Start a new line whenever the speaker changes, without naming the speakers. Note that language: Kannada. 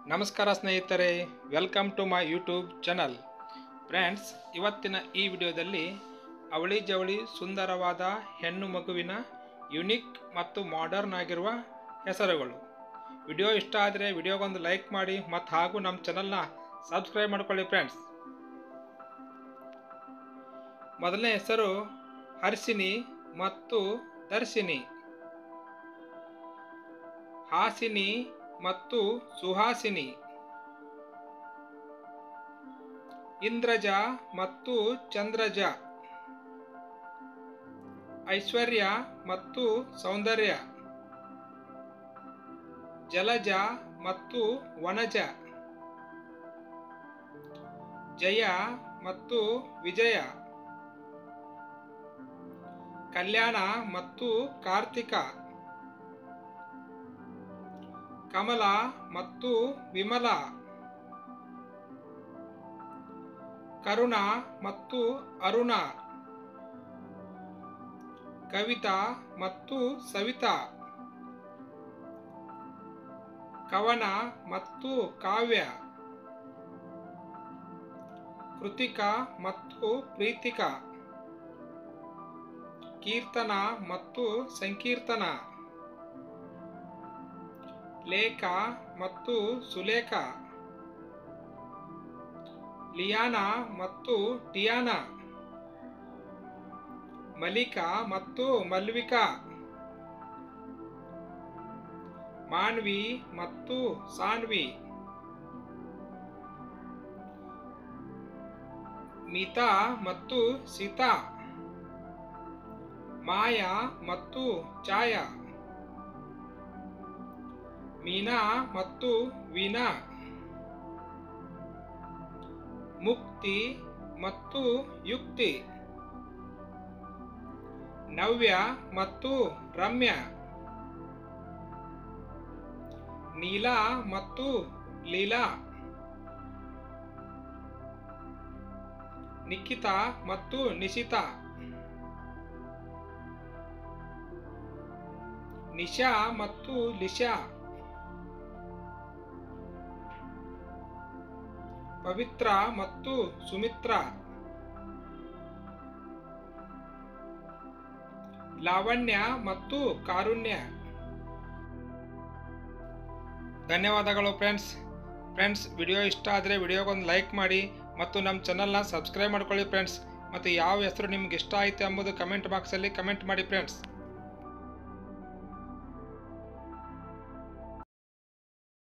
ನಮಸ್ಕಾರ ಸ್ನೇಹಿತರೆ welcome to my YouTube channel friends ಇವತ್ತಿನ ಈ ವಿಡಿಯೋದಲ್ಲಿ ಅವಳಿ ಜವಳಿ ಸುಂದರವಾದ ಹೆಣ್ಣು ಮಗುವಿನ ಯುನಿಕ್ ಮತ್ತು ಮಾಡರ್ನ್ ಆಗಿರುವ ಹೆಸರುಗಳು ವಿಡಿಯೋ ಇಷ್ಟ ಆದರೆ ವಿಡಿಯೋಗೊಂದು ಲೈಕ್ ಮಾಡಿ ಮತ್ತು ಹಾಗೂ ನಮ್ಮ ಚಾನಲ್ನ ಸಬ್ಸ್ಕ್ರೈಬ್ ಮಾಡ್ಕೊಳ್ಳಿ ಫ್ರೆಂಡ್ಸ್ ಮೊದಲನೇ ಹೆಸರು ಹರ್ಷಿನಿ ಮತ್ತು ದರ್ಶಿನಿ ಹಾಸಿನಿ ಮತ್ತು ಸುಹಾಸಿನಿ ಇಂದ್ರಜ ಮತ್ತು ಚಂದ್ರಜ ಐಶ್ವರ್ಯ ಮತ್ತು ಸೌಂದರ್ಯ ಜಲಜ ಮತ್ತು ವನಜ ಜಯ ಮತ್ತು ವಿಜಯ ಕಲ್ಯಾಣ ಮತ್ತು ಕಾರ್ತಿಕ ಕಮಲ ಮತ್ತು ವಿಮಲ ಕರುಣ ಮತ್ತು ಅರುಣ ಕವಿತಾ ಮತ್ತು ಸವಿತಾ ಕವನ ಮತ್ತು ಕಾವ್ಯ ಕೃತಿಕಾ ಮತ್ತು ಪ್ರೀತಿಕಾ ಕೀರ್ತನ ಮತ್ತು ಸಂಕೀರ್ತನ ಲೇಖ ಮತ್ತು ಸುಲೇಖ ಲಿಯಾನಾ ಮತ್ತು ಟಿಯಾನಾ ಮಲಿಕಾ ಮತ್ತು ಮಲ್ವಿಕಾ ಮಾನ್ವಿ ಮತ್ತು ಸಾನ್ವಿ ಮಿತಾ ಮತ್ತು ಸೀತಾ ಮಾಯಾ ಮತ್ತು ಛಾಯಾ ಮೀನಾ ಮತ್ತು ವೀಣಾ ಮುಕ್ತಿ ಮತ್ತು ಯುಕ್ತಿ ನವ್ಯ ಮತ್ತು ರಮ್ಯ ನೀಲಾ ಮತ್ತು ಲೀಲಾ ನಿಖಿತಾ ಮತ್ತು ನಿಶಿತಾ ನಿಶಾ ಮತ್ತು ಲಿಶಾ ಪವಿತ್ರ ಮತ್ತು ಸುಮಿತ್ರ ಲಾವಣ್ಯ ಮತ್ತು ಕಾರುಣ್ಯ ಧನ್ಯವಾದಗಳು ಫ್ರೆಂಡ್ಸ್ ಫ್ರೆಂಡ್ಸ್ ವಿಡಿಯೋ ಇಷ್ಟ ಆದರೆ ವಿಡಿಯೋಗೊಂದು ಲೈಕ್ ಮಾಡಿ ಮತ್ತು ನಮ್ಮ ಚಾನಲ್ನ ಸಬ್ಸ್ಕ್ರೈಬ್ ಮಾಡ್ಕೊಳ್ಳಿ ಫ್ರೆಂಡ್ಸ್ ಮತ್ತು ಯಾವ ಹೆಸರು ನಿಮ್ಗೆ ಇಷ್ಟ ಆಯಿತು ಎಂಬುದು ಕಮೆಂಟ್ ಬಾಕ್ಸಲ್ಲಿ ಕಮೆಂಟ್ ಮಾಡಿ ಫ್ರೆಂಡ್ಸ್